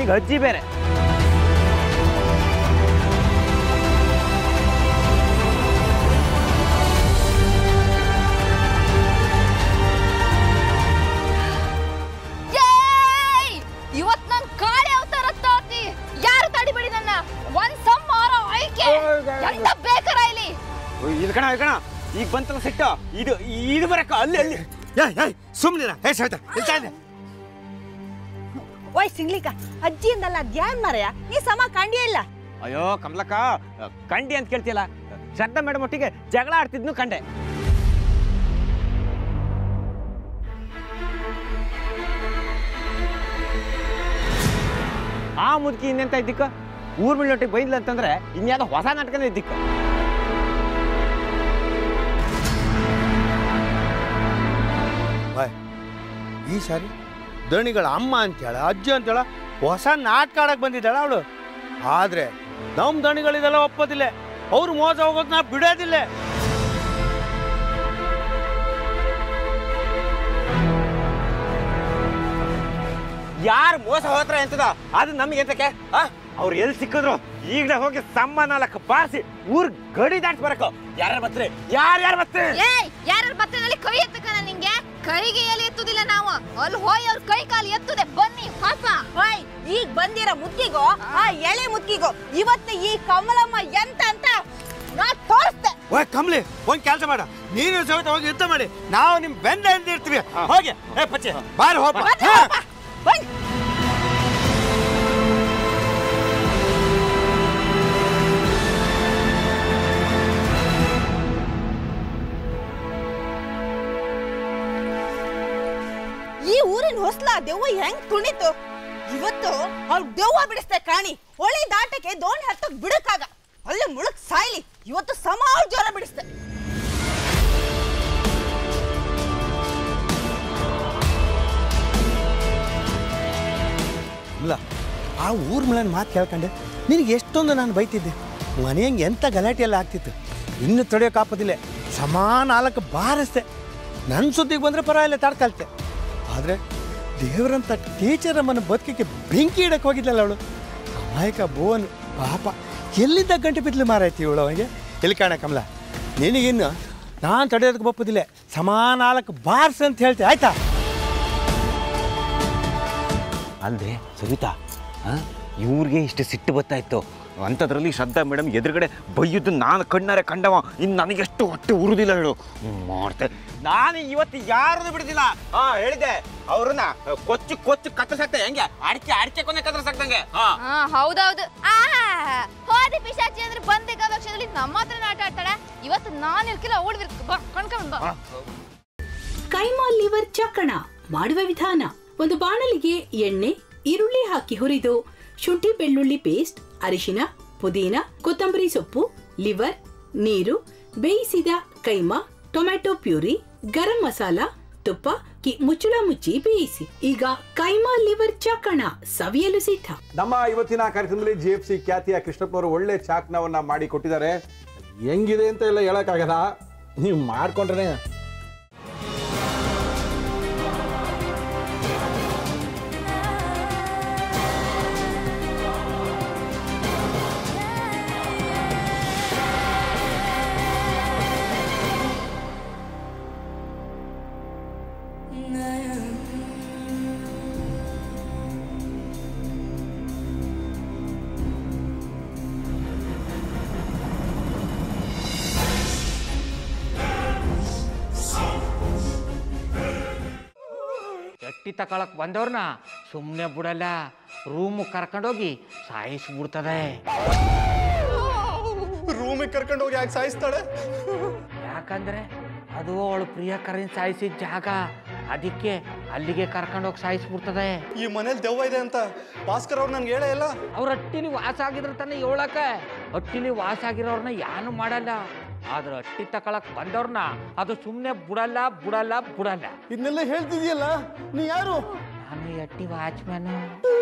ಜೊತೆಗೆ ಅಜ್ಜಿ ಬೇರೆ ಯೇಯ್! ಇವತ್ ನನ್ ಕಾಳಿ ಅವತಾರ ತಾತಿ ಯಾರು ತಡಿಬೇಡಿ ನನ್ನ ಒಂದ್ ಸಮ್ ಮಾರೋ ಆಯ್ಕೆ ಎಂತ ಬೇಕಾರ ಇಲ್ಲಿ ಇದು ಕಣ ಇದು ಕಣ ಈಗ ಬಂತಲ್ಲ ಸಿಟ್ಟು ಇದು ಇದು ಬರಕ ಅಲ್ಲಿ ಅಲ್ಲಿ ಏಯ್ ಏಯ್ ಸುಮ್ಮನಿರ ಏ ಸವಿತಾ ನಿಲ್ತಾ ಇದೆ ಓಯ್ ಸಿಂಗ್ಲಿಕ ಅಜ್ಜಿ ಅಂದಲ್ಲ ಅದ್ಯಾನ್ ಮಾರಯ್ಯ ನೀ ಸಮ ಕಂಡಿಯೇ ಇಲ್ಲ ಅಯ್ಯೋ ಕಮಲಕ್ಕ ಕಂಡಿ ಅಂತ ಕೇಳ್ತಿಯಲ್ಲ ಶ್ರದ್ಧಾ ಮೇಡಮ್ ಒಟ್ಟಿಗೆ ಜಗಳ ಆಡ್ತಿದ್ನು ಕಂಡೆ ಆ ಮುದುಕಿ ಇನ್ನೆಂತ ಇದ್ದಿಕ್ಕ ಊರ್ ಒಟ್ಟಿಗೆ ಬೈದ್ಲ ಅಂತಂದ್ರೆ ಇನ್ಯಾವುದೋ ಹೊಸ ನಾಟಕನೇ ಇದ್ದಿಕ್ಕ ಬಾಯ್ ಈ ಸಾರಿ ದಣಿಗಳ ಅಮ್ಮ ಅಂತೇಳ ಅಜ್ಜಿ ಅಂತೇಳ ಹೊಸ ನಾಟಕ ಆಡಕ್ ಬಂದಿದ್ದಾಳ ಅವಳು ಆದ್ರೆ ನಮ್ ದಣಿಗಳಿದೆಲ್ಲ ಒಪ್ಪೋದಿಲ್ಲ ಅವ್ರು ಮೋಸ ಹೋಗೋದ್ ನಾ ಬಿಡೋದಿಲ್ಲ ಯಾರು ಮೋಸ ಹೋತ್ರ ಎಂತದ ಅದು ನಮಗೆ ಎಂತಕ್ಕೆ ಅವ್ರು ಎಲ್ಲಿ ಸಿಕ್ಕಿದ್ರು ಈಗಲೇ ಹೋಗಿ ಸಮ್ಮ ನಾಲ್ಕು ಬಾರಿಸಿ ಊರ್ ಗಡಿ ದಾಟ್ಸ್ ಬರಕ ಯಾರ್ಯಾರು ಬರ್ತೀರಿ ಯಾರ್ಯಾರು ಬರ್ತೀರಿ ಏಯ್ ಯಾರು ಬತ್ತನಲ್ಲಿ ಕೈ ಎತ್ತಕನ ನಿಂಗೆ ಕೈಗೆ ಎಲ್ಲಿ ಎತ್ತುದಿಲ್ಲ ನಾವು ಅಲ್ಲಿ ಹೋಯ್ ಅವ್ರ ಕೈ ಕಾಲು ಎತ್ತುದೆ ಬನ್ನಿ ಪಾಪ ಓಯ್ ಈಗ ಬಂದಿರೋ ಮುದ್ಕಿಗೋ ಆ ಎಳೆ ಮುದ್ಕಿಗೋ ಇವತ್ತು ಈ ಕಮಲಮ್ಮ ಎಂತ ಅಂತ ನಾ ತೋರಿಸ್ದೆ ಓಯ್ ಕಮ್ಲಿ ಒಂದ್ ಕೆಲಸ ಮಾಡ ನೀನು ಸಮೇತ ಹೋಗಿ ಯುದ್ಧ ಮಾಡಿ ನಾವು ನಿಮ್ ಬೆನ್ನ ಹಿಂದಿರ್ತೀವಿ ಹೋಗಿ ಏ ಪಚ್ಚೆ ಬಾರಿ ಹೋಪ ಬನ್ನಿ ಹೋಗಪ್ಪ, ಬನ್ನಿ ಈ ಊರಿನ ಹೊಸ್ಲ ದೆವ್ವ ಹೆಂಗ್ ಕುಣಿತು ಇವತ್ತು ಅವ್ರ ದೆವ್ವ ಬಿಡಿಸ್ತೆ ಕಾಣಿ ಹೊಳೆ ದಾಟಕ್ಕೆ ದೋಣಿ ಹತ್ತಕ್ ಬಿಡಕ್ಕಾಗ ಅಲ್ಲೇ ಮುಳುಕ್ ಸಾಯ್ಲಿ ಇವತ್ತು ಸಮಾಳ ಜ್ವರ ಬಿಡಿಸ್ತೆ ಇಲ್ಲ ಆ ಊರ್ ಮೇಲೆ ಮಾತು ಕೇಳ್ಕೊಂಡೆ ನಿನಗೆ ಎಷ್ಟೊಂದು ನಾನು ಬೈತಿದ್ದೆ ಮನೆಯಂಗೆ ಎಂಥ ಗಲಾಟೆ ಎಲ್ಲ ಆಗ್ತಿತ್ತು ಇನ್ನು ತಡೆಯೋಕ್ಕಾಗೋದಿಲ್ಲ ಸಮಾನ ನಾಲ್ಕು ಬಾರಿಸ್ದೆ ನನ್ನ ಸುದ್ದಿಗೆ ಬಂದರೆ ಪರವಾಗಿಲ್ಲ ತಡ್ಕಲ್ತೆ ಆದರೆ ದೇವರಂತ ಟೀಚರ್ ಅಮ್ಮನ ಬದುಕಿಗೆ ಬೆಂಕಿ ಇಡಕ್ಕೆ ಹೋಗಿದ್ಲಲ್ಲ ಅವಳು ಅಮಾಯಕ ಬೋನ್ ಪಾಪ ಎಲ್ಲಿದ್ದ ಗಂಟೆ ಬಿದ್ಲು ಮಾರಾಯ್ತಿ ಇವಳು ಅವನಿಗೆ ಎಲ್ಲಿ ಕಾಣ ಕಮಲ ನಿನಗಿನ್ನು ನಾನು ತಡೆಯೋದಕ್ಕೆ ಬಪ್ಪದಿಲ್ಲ ಸಮಾನ ನಾಲ್ಕು ಬಾರ್ಸ್ ಅಂತ ಹೇಳ್ತೆ ಆಯ್ತಾ ಅಂದ್ರೆ ಸವಿತಾ ಇವ್ರಿಗೆ ಇಷ್ಟು ಸಿಟ್ಟು ಬರ್ತಾ ಇತ್ತು ಅಂಥದ್ರಲ್ಲಿ ಶ್ರದ್ಧಾ ಮೇಡಮ್ ಎದುರುಗಡೆ ಬೈಯುದು ನಾನು ಕಣ್ಣಾರೆ ಕಂಡವ ಇನ್ನು ನನಗೆಷ್ಟು ಹೊಟ್ಟೆ ಉರುದಿಲ್ಲ ಹೇಳು ಮಾಡ್ತೆ ನಾನು ಇವತ್ತು ಯಾರನ್ನು ಬಿಡುದಿಲ್ಲ ಹಾ ಹೇಳಿದೆ ಅವ್ರನ್ನ ಕೊಚ್ಚು ಕೊಚ್ಚು ಕತ್ತರಿಸಾಕ್ತೆ ಹೆಂಗೆ ಅಡಿಕೆ ಅಡಿಕೆ ಕೊನೆ ಕತ್ತರಿಸಾಕ್ತಂಗೆ ಹಾ ಹಾ ಹೌದೌದು ಆ ಹೋದಿ ಪಿಶಾಚಿ ಅಂದ್ರೆ ಬಂದಿದ್ದ ಪಕ್ಷದಲ್ಲಿ ನಮ್ಮ ಹತ್ರ ಆಟ ಆಡ್ತಾಳೆ ಇವತ್ತು ನಾನು ಇರ್ಕಿಲ್ಲ ಓಡ್ಬಿರ್ಕ ಬಾ ಕಣ್ಕೊಂಡ್ ಬಾ ಕೈಮಾ ಲಿವರ್ ಚಕ್ಕಣ ಮಾಡುವ ವಿಧಾನ ಒಂದು ಬಾಣಲಿಗೆ ಎಣ್ಣೆ ಈರುಳ್ಳಿ ಹಾಕಿ ಹುರಿದು ಶುಂಠಿ ಬೆಳ್ಳುಳ್ಳಿ ಪೇಸ್ಟ್ ಅರಿಶಿನ ಪುದೀನ ಕೊತ್ತಂಬರಿ ಸೊಪ್ಪು ಲಿವರ್ ನೀರು ಬೇಯಿಸಿದ ಕೈಮಾ ಟೊಮ್ಯಾಟೊ ಪ್ಯೂರಿ ಗರಂ ಮಸಾಲ ತುಪ್ಪ ಕಿ ಮುಚ್ಚಳ ಮುಚ್ಚಿ ಬೇಯಿಸಿ ಈಗ ಕೈಮಾ ಲಿವರ್ ಚಕ್ಕಣ ಸವಿಯಲು ಸಿದ್ಧ ನಮ್ಮ ಇವತ್ತಿನ ಕಾರ್ಯಕ್ರಮದಲ್ಲಿ ಜಿ ಎಫ್ ಸಿ ಖ್ಯಾತಿಯ ಕೃಷ್ಣಪ್ಪನವರು ಒಳ್ಳೆ ಚಾಕ್ನವನ್ನ ಮಾಡಿ ಕೊಟ್ಟಿದ್ದಾರೆ ಹೆಂಗಿದೆ ಅಂತ ಎಲ್ಲ ಹೇಳಕ್ಕಾಗಲ್ಲ ನೀವು ಮಾಡ್ಕೊಂಡ್ರೆ ಎಟ್ಟಿ ತಕೊಳಕ್ ಬಂದವ್ರನ್ನ ಸುಮ್ಮನೆ ಬಿಡಲ್ಲ ರೂಮ್ ಕರ್ಕೊಂಡೋಗಿ ಸಾಯಿಸ್ಬಿಡ್ತದೆ ರೂಮಿಗೆ ಕರ್ಕೊಂಡು ಹೋಗಿ ಯಾಕೆ ಸಾಯಿಸ್ತಾಳೆ ಯಾಕಂದ್ರೆ ಅದು ಅವಳು ಪ್ರಿಯಕರನ್ ಸಾಯಿಸಿದ ಜಾಗ ಅದಕ್ಕೆ ಅಲ್ಲಿಗೆ ಕರ್ಕೊಂಡೋಗಿ ಸಾಯಿಸ್ಬಿಡ್ತದೆ ಈ ಮನೇಲಿ ದೆವ್ವ ಇದೆ ಅಂತ ಭಾಸ್ಕರ್ ಅವ್ರು ನನ್ಗೆ ಹೇಳೇ ಇಲ್ಲ ಅವ್ರ ಹಟ್ಟಿಲಿ ವಾಸ ಆಗಿದ್ರೆ ತಾನೇ ಹೇಳಕ ಹಟ್ಟಿಲಿ ವಾಸ ಆಗಿರೋರ್ನ ಯಾನು ಮಾಡಲ್ಲ ಆದ್ರೆ ಹಟ್ಟಿ ತಕೊಳಕ್ ಬಂದವ್ರನ್ನ ಅದು ಸುಮ್ಮನೆ ಬಿಡಲ್ಲ ಬಿಡಲ್ಲ ಬಿಡಲ್ಲ ಇದನ್ನೆಲ್ಲ ಹೇಳ್ತಿದ್ಯಲ್ಲ ನೀ ಯಾರು ನಾನು ಈ ಹಟ್ಟಿ ವಾಚ್ಮ್ಯಾನು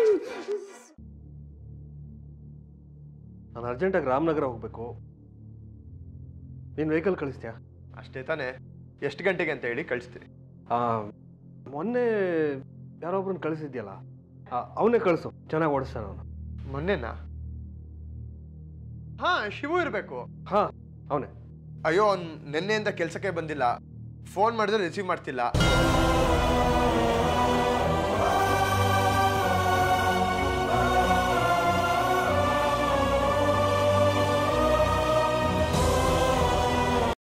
ನಾನು ಅರ್ಜೆಂಟಾಗಿ ರಾಮನಗರ ಹೋಗಬೇಕು ನೀನು ವೆಹಿಕಲ್ ಕಳಿಸ್ತೀಯಾ ಅಷ್ಟೇ ತಾನೇ ಎಷ್ಟು ಗಂಟೆಗೆ ಅಂತ ಹೇಳಿ ಕಳಿಸ್ತೀನಿ ಮೊನ್ನೆ ಯಾರೊಬ್ರನ್ನ ಕಳಿಸಿದ್ಯಲ್ಲ ಅವನೇ ಕಳಿಸು ಚೆನ್ನಾಗಿ ಓಡಿಸ್ತಾನೆ ಅವನು ಮೊನ್ನೆನಾ ಹಾ ಶಿವು ಇರಬೇಕು ಹಾಂ ಅವನೇ ಅಯ್ಯೋ ಅವ್ನು ನಿನ್ನೆಯಿಂದ ಕೆಲಸಕ್ಕೆ ಬಂದಿಲ್ಲ ಫೋನ್ ಮಾಡಿದ್ರೆ ರಿಸೀವ್ ಮಾಡ್ತಿಲ್ಲ